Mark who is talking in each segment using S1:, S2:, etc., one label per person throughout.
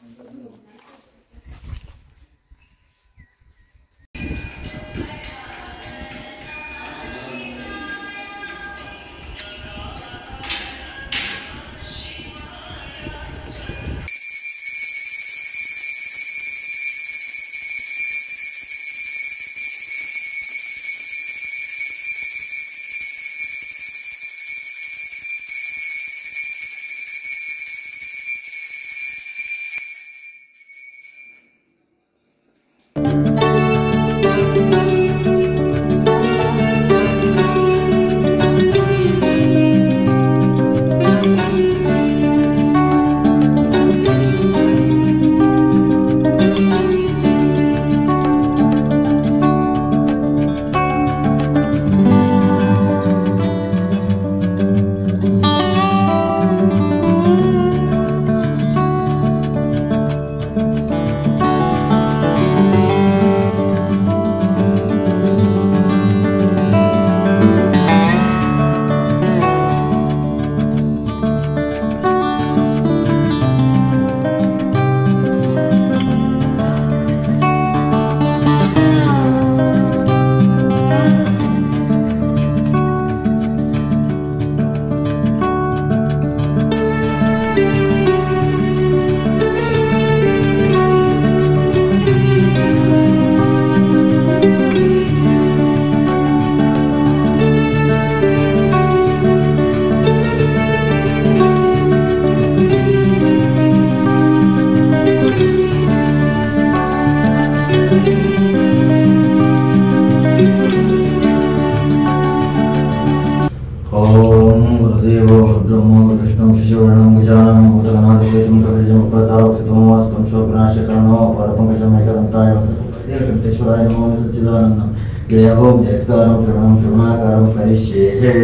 S1: ಓಂ ಗುರುದೇವೋ ಬ್ರಹ್ಮೋ ಕೃಷ್ಣಂ ಶಿಶುವರ್ಣಂ ಗಜಾನಂ ಭೂತಗಣಾಧಿಪತಿಂ ಕವಿಜಮುಪತಾರಕ್ಷಿತಂ ವಾಸ್ತುಂ ಶೋಕನಾಶಕರಣೋ ಪರಪಂಕಜಮೇಕದಂತಾಯ ವೆಂಕಟೇಶ್ವರಾಯ ನಮೋ ಸಚ್ಚಿದಾನಂದಂ ಜಯ ಓಂ ಜಯತ್ಕಾರಂ ಪ್ರಣಾಮ ಕರುಣಾಕಾರಂ ಕರಿಷ್ಯೇ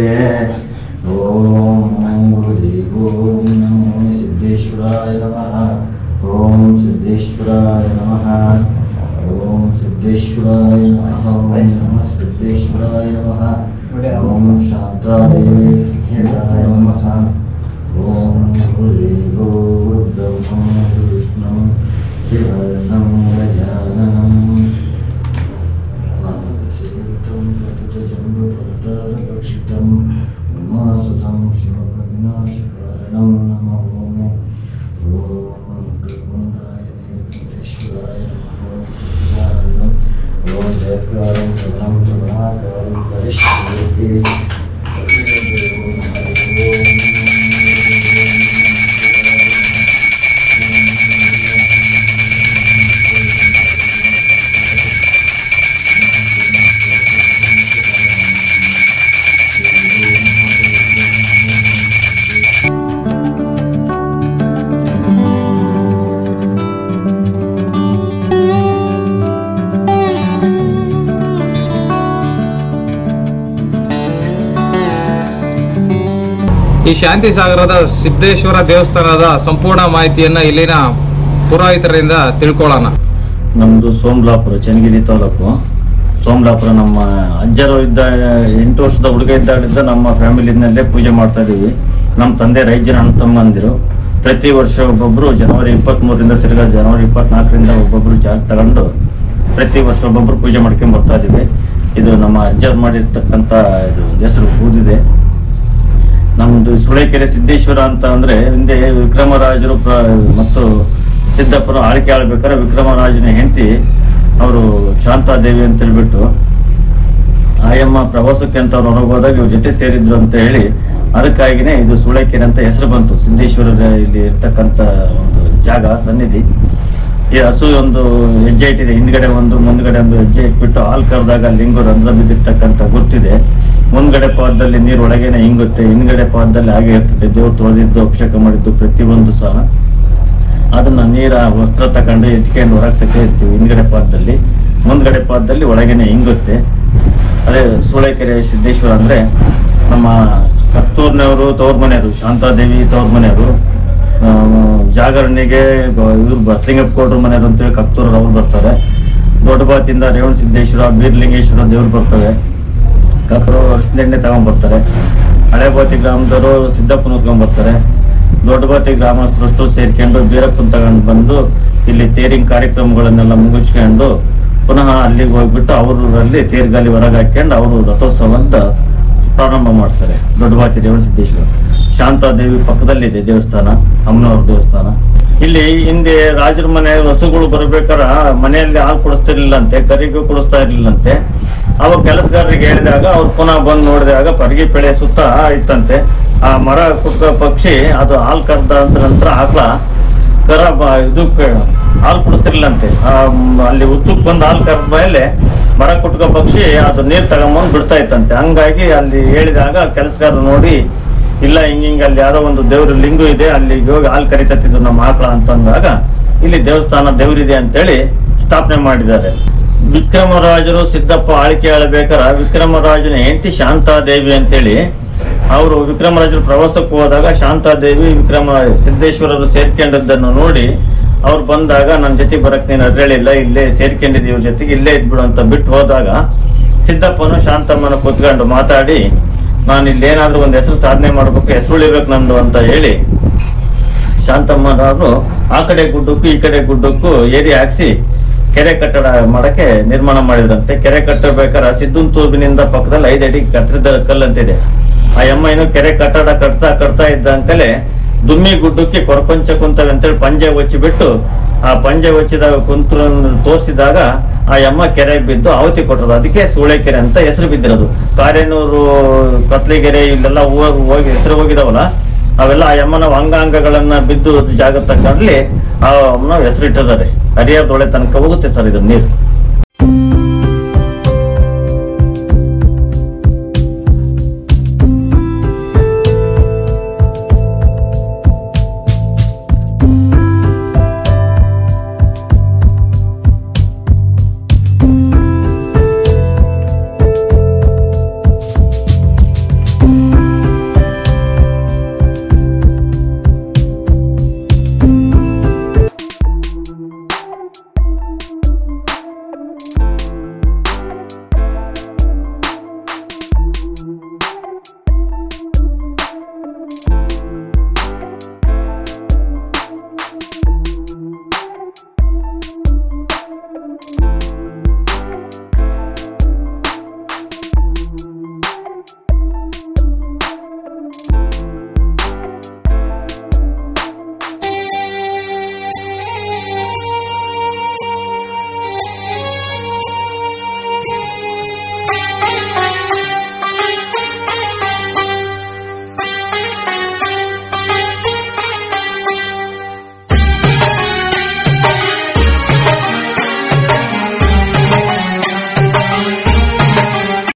S1: ಓಂ ಗುರುದೇವೋ ನಮೋ ಸಿದ್ದೇಶ್ವರಾಯ ನಮಃ ಓಂ ಸಿದ್ದೇಶ್ವರಾಯ ನಮಃ ಓಂ ಸಿದ್ದೇಶ್ವರಾಯ ನಮಃ ಓಂ ನಮಃ ಸಿದ್ದೇಶ್ವರಾಯ ನಮಃ ಓಂ ಶಾಂತಾದೇವಿ ಸಿದ್ಧೇದಾಯ ನಮಃ ಓಂ ಗುರುದೇವೋ ಬ್ರಹ್ಮ ವಿಷ್ಣು ಶಿವರ್ಣಂ ಗಜಾನನಂ ವಾಮಕಸೇವಿತಂ ಕಪಿತಜಂಬುಫಲತಾರಭಕ್ಷಿತಂ ಉಮಾಸುತಂ ಶಿವಕವಿನಾಶಕಾರಣಂ ನಮಃ ಓಂ ಓಂ ಕೃಪುಂಡಾಯ ವೆಂಕಟೇಶ್ವರಾಯ ನಮಃ ಓಂ ಸಚ್ಚಿದಾನಂದಂ ಓಂ ಜಯಕಾರಂ ಸರ್ವಂ ಪ್ರಭಾಕಾರಂ ಕರಿಷ್ಯೇ
S2: ಈ ಶಾಂತಿ ಸಾಗರದ ಸಿದ್ದೇಶ್ವರ ದೇವಸ್ಥಾನದ ಸಂಪೂರ್ಣ ಮಾಹಿತಿಯನ್ನ ಇಲ್ಲಿನ ಪುರೋಹಿತರಿಂದ ತಿಳ್ಕೊಳ್ಳೋಣ
S1: ನಮ್ಮದು ಸೋಮಲಾಪುರ ಚನ್ನಗಿರಿ ತಾಲೂಕು ಸೋಮಲಾಪುರ ನಮ್ಮ ಅಜ್ಜರು ಇದ್ದ ಎಂಟು ವರ್ಷದ ಹುಡುಗ ಇದ್ದಾಗಿದ್ದ ನಮ್ಮ ಫ್ಯಾಮಿಲಿನಲ್ಲೇ ಪೂಜೆ ಮಾಡ್ತಾ ಇದೀವಿ ನಮ್ಮ ತಂದೆ ರೈಜನ ಅಣ್ಣ ತಮ್ಮಂದಿರು ಪ್ರತಿ ವರ್ಷ ಒಬ್ಬೊಬ್ರು ಜನವರಿ ಇಪ್ಪತ್ತ್ಮೂರರಿಂದ ತಿರ್ಗಾ ಜನವರಿ ಇಪ್ಪತ್ನಾಲ್ಕರಿಂದ ಒಬ್ಬೊಬ್ರು ಜಾಗ ತಗೊಂಡು ಪ್ರತಿ ವರ್ಷ ಒಬ್ಬೊಬ್ರು ಪೂಜೆ ಮಾಡ್ಕೊಂಡ್ ಬರ್ತಾ ಇದೀವಿ ಇದು ನಮ್ಮ ಅಜ್ಜರು ಮಾಡಿರ್ತಕ್ಕಂಥ ಇದು ಹೆಸರು ಊದಿದೆ ನಮ್ದು ಸುಳೇಕೆರೆ ಸಿದ್ದೇಶ್ವರ ಅಂತ ಅಂದ್ರೆ ಹಿಂದೆ ವಿಕ್ರಮರಾಜರು ಪ್ರ- ಮತ್ತು ಸಿದ್ದಪ್ಪರು ಆಳ್ಕೆ ಆಳ್ಬೇಕಾದ್ರೆ ವಿಕ್ರಮರಾಜನ ಹೆಂಡತಿ ಅವರು ಶಾಂತಾದೇವಿ ಅಂತ ಹೇಳ್ಬಿಟ್ಟು ಆಯಮ್ಮ ಪ್ರವಾಸಕ್ಕೆ ಅಂತ ಅವ್ರು ಹೊರಗೆ ಹೋದಾಗ ಇವ್ರ ಜೊತೆ ಸೇರಿದ್ರು ಅಂತ ಹೇಳಿ ಅದಕ್ಕಾಗಿನೇ ಇದು ಸುಳೇಕೆರೆ ಅಂತ ಹೆಸರು ಬಂತು ಸಿದ್ದೇಶ್ವರ ಇಲ್ಲಿ ಇರ್ತಕ್ಕಂಥ ಒಂದು ಜಾಗ ಸನ್ನಿಧಿ ಈ ಹಸು ಒಂದು ಹೆಜ್ಜೆ ಇಟ್ಟಿದೆ ಹಿಂದ್ಗಡೆ ಒಂದು ಮುಂದ್ಗಡೆ ಒಂದು ಹೆಜ್ಜೆ ಇಟ್ಬಿಟ್ಟು ಹಾಲು ಕರೆದಾಗ ಲಿಂಗು ರಂಧ್ರ ಬಿದ್ದಿರ್ತಕ್ಕಂಥ ಗುರ್ತಿದೆ ಮುಂದ್ಗಡೆ ಪಾದದಲ್ಲಿ ನೀರು ಒಳಗೇನೆ ಹಿಂಗುತ್ತೆ ಹಿಂದ್ಗಡೆ ಪಾದದಲ್ಲಿ ಹಾಗೆ ಇರ್ತದೆ ದೇವ್ರು ತೊಳೆದಿದ್ದು ಅಭಿಷೇಕ ಮಾಡಿದ್ದು ಪ್ರತಿಯೊಂದು ಸಹ ಅದನ್ನ ನೀರ ವಸ್ತ್ರ ತಗೊಂಡು ಎತ್ಕೊಂಡು ಹೊರಗೆ ತಕ್ಕೆ ಇರ್ತೀವಿ ಹಿಂದ್ಗಡೆ ಪಾದದಲ್ಲಿ ಮುಂದ್ಗಡೆ ಪಾದದಲ್ಲಿ ಒಳಗೇನೆ ಹಿಂಗುತ್ತೆ ಅದೇ ಸೂಳೆಕೆರೆ ಸಿದ್ದೇಶ್ವರ ಅಂದ್ರೆ ನಮ್ಮ ಕತ್ತೂರ್ನವರು ತವ್ರ ಮನೆಯವರು ಶಾಂತಾದೇವಿ ತವ್ರ ಮನೆಯವರು ಆ, ಜಾಗರಣೆಗೆ ಗ- ಇವ್ರು ಬಸ್ಲಿಂಗಪ್ಪ ಕೊಡ್ರ ಮನೆಯವರು ಅಂತೇಳಿ ಕತ್ತೂರ್ ಅವ್ರು ಬರ್ತಾರೆ ದೊಡ್ಡಬಾತಿಂದ ರೇವಣ ಸಿದ್ದೇಶ್ವರ ಬೀರ್ಲಿಂಗೇಶ್ವರ ದೇವ್ರು ಬರ್ತವೆ ಕಕ್ಕರು ಅರ್ಶನೆಣ್ಣೆ ತಗೊಂಡ್ ಬರ್ತಾರೆ ಹಳೆಬಾತಿ ಗ್ರಾಮದವರು ಸಿದ್ದಪ್ಪನ ಹೊತ್ಕೊಂಡ್ ಬರ್ತಾರೆ ದೊಡ್ಡಬಾತಿ ಗ್ರಾಮಸ್ಥರಷ್ಟು ಸೇರ್ಕೊಂಡು ಬೀರಪ್ಪನ್ ತಗೊಂಡು ಬಂದು ಇಲ್ಲಿ ತೇರಿನ ಕಾರ್ಯಕ್ರಮಗಳನ್ನೆಲ್ಲ ಮುಗಿಸ್ಕೊಂಡು ಪುನಃ ಅಲ್ಲಿಗೆ ಹೋಗ್ಬಿಟ್ಟು ಅವರಲ್ಲಿ ತೇರ್ಗಾಲಿ ಹೊರಗೆ ಹಾಕೊಂಡು ಅವರು ರಥೋತ್ಸವ ಅಂತ ಪ್ರಾರಂಭ ಮಾಡ್ತಾರೆ ದೊಡ್ಡಬಾತಿ ರೇವಣ ಸಿದ್ದೇಶ್ವರ ಶಾಂತಾದೇವಿ ಪಕ್ಕದಲ್ಲಿದೆ ದೇವಸ್ಥಾನ ಅಮ್ಮನವ್ರ ದೇವಸ್ಥಾನ ಇಲ್ಲಿ ಹಿಂದೆ ರಾಜರ ಮನೆ ಹಸುಗಳು ಬರ್ಬೇಕಾರ ಮನೆಯಲ್ಲಿ ಹಾಲು ಕುಡಿಸ್ತಿರ್ಲಿಲ್ಲಂತೆ ಕರಿಗೂ ಕುಡಿಸ್ತಾ ಇರ್ಲಿಲ್ಲಂತೆ ಅವಾಗ ಕೆಲಸಗಾರರಿಗೆ ಹೇಳಿದಾಗ ಅವ್ರು ಪುನಃ ಬಂದು ನೋಡಿದಾಗ ಪರಿಗಿ ಪೆಳೆ ಸುತ್ತ ಇತ್ತಂತೆ ಆ ಮರ ಕುಟ್ಕ ಪಕ್ಷಿ ಅದು ಹಾಲು ಕರ್ದ ಅಂತ ನಂತರ ಆಕಳ ಕರ ಬ- ಇದಕ್ಕೆ ಹಾಲು ಕುಡಿಸ್ತಿರ್ಲಿಲ್ಲಂತೆ ಆ, ಮ್, ಅಲ್ಲಿ ಉತ್ತಕ್ಕೆ ಬಂದು ಹಾಲು ಕರೆದ ಮೇಲೆ ಮರ ಕುಟ್ಕ ಪಕ್ಷಿ ಅದು ನೀರ್ ತಗೊಂಬಂದು ಬಿಡ್ತಾ ಇತ್ತಂತೆ ಹಂಗಾಗಿ ಅಲ್ಲಿ ಹೇಳಿದಾಗ ಕೆಲಸಗಾರರು ನೋಡಿ ಇಲ್ಲ ಹಿಂಗ ಹಿಂಗ ಅಲ್ಲಿ ಯಾವ್ದೋ ಒಂದು ದೇವ್ರ ಲಿಂಗು ಇದೆ ಅಲ್ಲಿ ಹೋಗಿ ಹಾಲು ಕರಿತತ್ತಿದ್ದು ನಮ್ಮ ಆಕಳ ಅಂತಂದಾಗ ಇಲ್ಲಿ ದೇವಸ್ಥಾನ ದೇವರಿದೆ ಅಂತೇಳಿ ಸ್ಥಾಪನೆ ಮಾಡಿದ್ದಾರೆ ವಿಕ್ರಮರಾಜರು ಸಿದ್ದಪ್ಪ ಆಳ್ಕೆ ಆಳ್ಬೇಕಾರ ವಿಕ್ರಮರಾಜನ ಹೆಂಡತಿ ಶಾಂತಾದೇವಿ ಅಂತೇಳಿ ಅವರು ವಿಕ್ರಮರಾಜರು ಪ್ರವಾಸಕ್ಕೆ ಹೋದಾಗ ಶಾಂತಾದೇವಿ ವಿಕ್ರಮ ಸಿದ್ದೇಶ್ವರರು ಸೇರ್ಕೊಂಡಿದ್ದನ್ನು ನೋಡಿ ಅವ್ರು ಬಂದಾಗ ನನ್ನ ಜೊತೆ ಬರಕ್ ನೀನು ಅದ್ರೇಳಿಲ್ಲ ಇಲ್ಲೇ ಸೇರ್ಕೊಂಡಿದ್ದೀವಿ ಇವ್ರ ಜೊತೆಗೆ ಇಲ್ಲೇ ಇದ್ಬಿಡು ಅಂತ ಬಿಟ್ಟು ಹೋದಾಗ ಸಿದ್ದಪ್ಪನು ಶಾಂತಮ್ಮನ ಕೂತ್ಕೊಂಡು ಮಾತಾಡಿ ನಾನು ಇಲ್ಲಿ ಏನಾದ್ರೂ ಒಂದು ಹೆಸರು ಸಾಧನೆ ಮಾಡ್ಬೇಕು ಹೆಸರು ಉಳಿಬೇಕು ನಂದು ಅಂತ ಹೇಳಿ ಶಾಂತಮ್ಮನವರು ಆ ಕಡೆ ಗುಡ್ಡಕ್ಕೂ ಈ ಕಡೆ ಗುಡ್ಡಕ್ಕೂ ಏರಿ ಹಾಕ್ಸಿ ಕೆರೆ ಕಟ್ಟಡ ಮಾಡಕ್ಕೆ ನಿರ್ಮಾಣ ಮಾಡಿದ್ರಂತೆ ಕೆರೆ ಕಟ್ಟಬೇಕಾದ್ರೆ ಸಿದ್ದುನ್ ತೂಬಿನಿಂದ ಪಕ್ಕದಲ್ಲಿ ಐದು ಅಡಿ ಕತ್ತರಿದ ಕಲ್ಲಂತಿದೆ ಆ ಅಮ್ಮ ಏನು ಕೆರೆ ಕಟ್ಟಡ ಕಟ್ತಾ ಕಟ್ತಾ ಇದ್ದಂಕಲೆ ದುಮ್ಮಿ ಗುಡ್ಡಕ್ಕೆ ಕೊರಪಂಚ ಕುಂತವೆ ಅಂತೇಳಿ ಪಂಜೆ ಬಿಟ್ಟು ಆ ಪಂಜೆ ಹೊಚ್ಚಿದಾಗ ಕುಂತು ತೋರಿಸಿದಾಗ ಆ ಅಮ್ಮ ಕೆರೆ ಬಿದ್ದು ಆವತಿ ಕೊಟ್ಟರು ಅದಕ್ಕೆ ಸೂಳೆಕೆರೆ ಅಂತ ಹೆಸರು ಬಿದ್ದಿರೋದು ಕಾರೇನೂರು ಕತ್ಲಿಗೆರೆ ಇಲ್ಲೆಲ್ಲ ಹೋಗ್- ಹೋಗಿ ಹೆಸರು ಹೋಗಿದಾವಲ್ಲ ಅವೆಲ್ಲ ಆ ಯಮ್ಮನ ಅಂಗಾಂಗಗಳನ್ನ ಬಿದ್ದು ಜಾಗ ತಕ್ಕಂಡ್ಲಿ ಆ ಅಮ್ಮನ ಹೆಸರಿಟ್ಟಿದ್ದಾರೆ ಹರಿಯಾದೊಳೆ ತನಕ ಹೋಗುತ್ತೆ ಸರ್ ಇದು ನೀರು